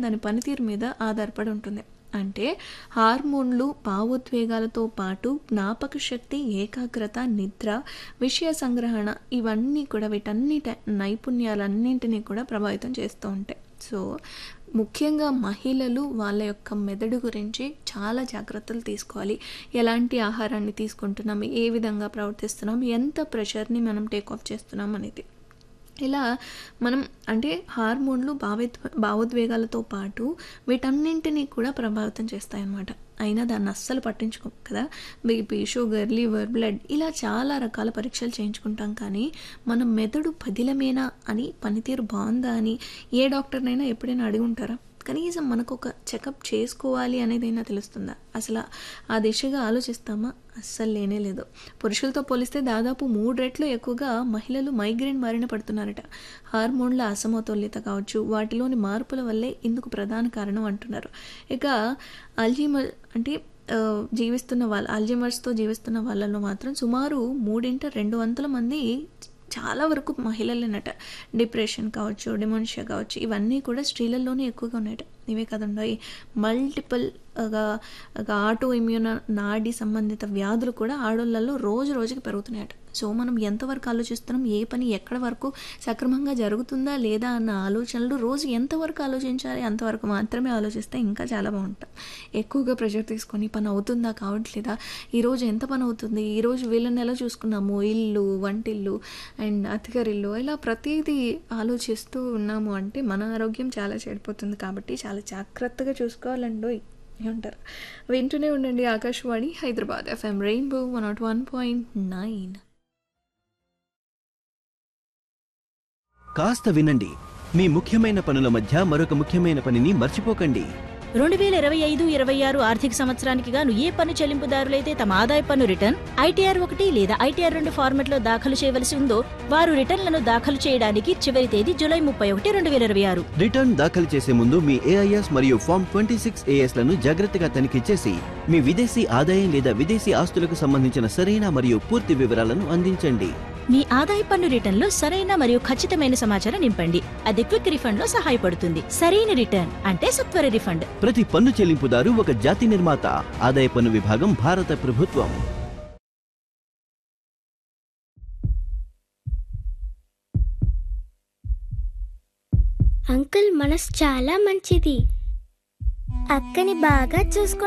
దాని పనితీరు మీద ఆధారపడి ఉంటుంది అంటే హార్మోన్లు భావోద్వేగాలతో పాటు జ్ఞాపక శక్తి ఏకాగ్రత నిద్ర విషయ సంగ్రహణ ఇవన్నీ కూడా వీటన్నిటి నైపుణ్యాలన్నింటినీ కూడా ప్రభావితం చేస్తూ ఉంటాయి సో ముఖ్యంగా మహిళలు వాళ్ళ యొక్క మెదడు గురించి చాలా జాగ్రత్తలు తీసుకోవాలి ఎలాంటి ఆహారాన్ని తీసుకుంటున్నాం ఏ విధంగా ప్రవర్తిస్తున్నాం ఎంత ప్రెషర్ని మనం టేక్ ఆఫ్ చేస్తున్నాం అనేది ఇలా మనం అంటే హార్మోన్లు భావోద్వే భావోద్వేగాలతో పాటు వీటన్నింటినీ కూడా ప్రభావితం చేస్తాయన్నమాట అయినా దాన్ని అస్సలు పట్టించుకోం కదా బీపీ షుగర్ లివర్ బ్లడ్ ఇలా చాలా రకాల పరీక్షలు చేయించుకుంటాం కానీ మన మెదడు పదిలమేనా అని పనితీరు బాగుందా అని ఏ డాక్టర్నైనా ఎప్పుడైనా అడిగి ఉంటారా కనీసం మనకు ఒక చెకప్ చేసుకోవాలి అనేదైనా తెలుస్తుందా అసలు ఆ దిశగా ఆలోచిస్తామా అస్సలు లేనే లేదు పురుషులతో పోలిస్తే దాదాపు మూడు రెట్లు ఎక్కువగా మహిళలు మైగ్రేన్ బారిన పడుతున్నారట హార్మోన్ల అసమతుల్యత కావచ్చు వాటిలోని మార్పుల వల్లే ఇందుకు ప్రధాన కారణం అంటున్నారు ఇక అల్జీమర్ అంటే ఆ, జీవిస్తున్న వాళ్ళ అల్జీమర్స్తో జీవిస్తున్న వాళ్ళలో మాత్రం సుమారు మూడింట రెండు వందల మంది చాలా వరకు మహిళలేనట డిప్రెషన్ కావచ్చు డిమోన్షియా కావచ్చు ఇవన్నీ కూడా స్త్రీలలోనే ఎక్కువగా ఉన్నాయట ఇవే కదండి మల్టిపుల్ ఆటో ఇమ్యూన్ నాడి సంబంధిత వ్యాధులు కూడా ఆడోళ్ళల్లో రోజు రోజుకి పెరుగుతున్నాయట సో మనం ఎంతవరకు ఆలోచిస్తున్నాం ఏ పని ఎక్కడ వరకు సక్రమంగా జరుగుతుందా లేదా అన్న ఆలోచనలు రోజు ఎంతవరకు ఆలోచించాలి అంతవరకు మాత్రమే ఆలోచిస్తే ఇంకా చాలా బాగుంటాం ఎక్కువగా ప్రెషర్ తీసుకొని పని అవుతుందా కావట్లేదా ఈరోజు ఎంత పని అవుతుంది ఈరోజు వీళ్ళని ఎలా చూసుకున్నాము ఇల్లు వంటిల్లు అండ్ అత్తగారిల్లు ఇలా ప్రతిదీ ఆలోచిస్తూ ఉన్నాము అంటే మన ఆరోగ్యం చాలా చెడిపోతుంది కాబట్టి చాలా జాగ్రత్తగా చూసుకోవాలండోయ్ ఏమంటారు వింటూనే ఉండండి Akashvani Hyderabad FM rainbow one naught one point nine కాస్త వినండి మీ ముఖ్యమైన పనుల మధ్య మరొక ముఖ్యమైన పనిని మర్చిపోకండి రెండు వేల ఇరవై ఐదు ఇరవై ఆరు ఆర్థిక సంవత్సరానికి గాను ఏ పన్ను చెల్లింపుదారులైతే తమ ఆదాయ పన్ను రిటర్న్ ఐటీఆర్ ఒకటి లేదా ఐటీఆర్ రెండు ఫార్మెట్లో దాఖలు చేయవలసి ఉందో వారు రిటర్న్లను దాఖలు చేయడానికి చివరి తేదీ జూలై ముప్పై ఒకటి రెండు వేల ఇరవై ఆరు రిటర్న్ దాఖలు చేసే ముందు మీ ఏఐఎస్ మరియు ఫామ్ ట్వంటీ సిక్స్ లను జాగ్రత్తగా తనిఖీ చేసి మీ విదేశీ ఆదాయం లేదా విదేశీ ఆస్తులకు సంబంధించిన సరైన మరియు పూర్తి వివరాలను అందించండి మీ ఆదాయ పన్ను రిటర్న్లో సరైన మరియు ఖచ్చితమైన సమాచారం నింపండి అది క్విక్ రిఫండ్ లో సహాయపడుతుంది సరైన రిటర్న్ అంటే సత్వర రిఫండ్ ప్రతి పన్ను చెల్లింపుదారు ఒక జాతి నిర్మాత ఆదాయ పన్ను విభాగం భారత ప్రభుత్వం అంకుల్ మనసు చాలా మంచిది అక్కని బాగా చూసుకో